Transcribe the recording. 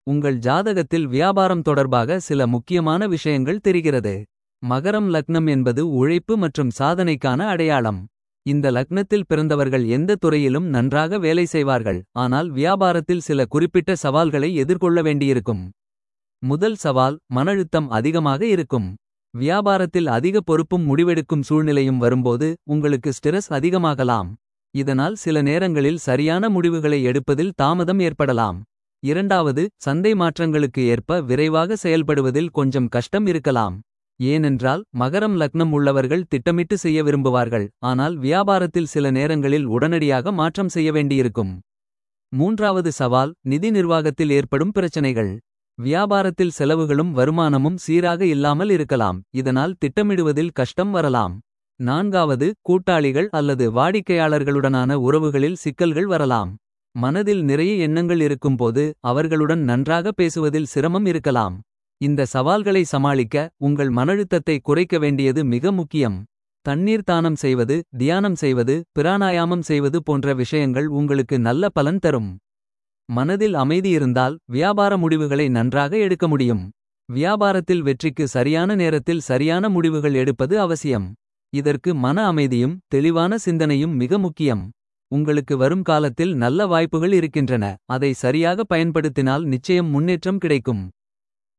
உங்கள் ஜாதகத்தில் வியாபாரம் தொடர்பாக சில முக்கியமான விஷயங்கள் தெரிகிறது. மகரம் லக்னம் என்பது உழைப்பு மற்றும் சாதனைக்கான அடையாளம். இந்த லக்னத்தில் பிறந்தவர்கள் எந்த துறையிலும் நன்றாக வேலை செய்வார்கள். ஆனால் வியாபாரத்தில் சில குறிப்பிட்ட சவால்களை எதிர்கொள்ள வேண்டியிருக்கும். முதல் சவால் மனழுத்தம் அதிகமாக இருக்கும். வியாபாரத்தில் அதிக பொறுப்பும் முடிவெடுக்கும் சூழ்நிலையும் வரும்போது. உங்களுக்கு ஸ்ட்ரெஸ் அதிகமாகலாம். இதனால் சில நேரங்களில் சரியான முடிவுகளை எடுப்பதில் தாமதம் ஏற்படலாம். இரண்டாவது சந்தை மாற்றங்களுக்கு ஏற்ப விரைவாக செயல்படுவதில் கொஞ்சம் கஷ்டம் இருக்கலாம். ஏனென்றால் மகரம் லக்னம் உள்ளவர்கள் திட்டமிட்டு செய்ய விரும்புவார்கள். ஆனால் வியாபாரத்தில் சில நேரங்களில் உடனடியாக மாற்றம் செய்ய வேண்டியிருக்கும். மூன்றாவது சவால் நிதி நிர்வாகத்தில் ஏற்படும் பிரச்சனைகள். வியாபாரத்தில் செலவுகளும் வருமானமும் சீராக இல்லாமல் இருக்கலாம். இதனால் திட்டமிடுவதில் கஷ்டம் வரலாம். நான்காவது கூட்டாளிகள் அல்லது வாடிக்கையாளர்களுடனான உறவுகளில் சிக்கல்கள் வரலாம். மனதில் நிறைய எண்ணங்கள் இருக்கும்போது அவர்களுடன் நன்றாக பேசுவதில் சிரமம் இருக்கலாம். இந்த சவால்களை சமாளிக்க உங்கள் மனழுத்தத்தை குறைக்க வேண்டியது மிக முக்கியம். தண்ணீர் தானம் செய்வது தியானம் செய்வது பிராணாயாமம் செய்வது போன்ற விஷயங்கள் உங்களுக்கு நல்ல பலன் தரும். மனதில் அமைதி இருந்தால் வியாபார முடிவுகளை நன்றாக எடுக்க முடியும். வியாபாரத்தில் வெற்றிக்கு சரியான நேரத்தில் சரியான முடிவுகள் எடுப்பது அவசியம். இதற்கு மன அமைதியும் தெளிவான சிந்தனையும் மிக முக்கியம். உங்களுக்கு வரும் காலத்தில் நல்ல வாய்ப்புகள் இருக்கின்றன. அதை சரியாக பயன்படுத்தினால் நிச்சயம் முன்னேற்றம் கிடைக்கும்.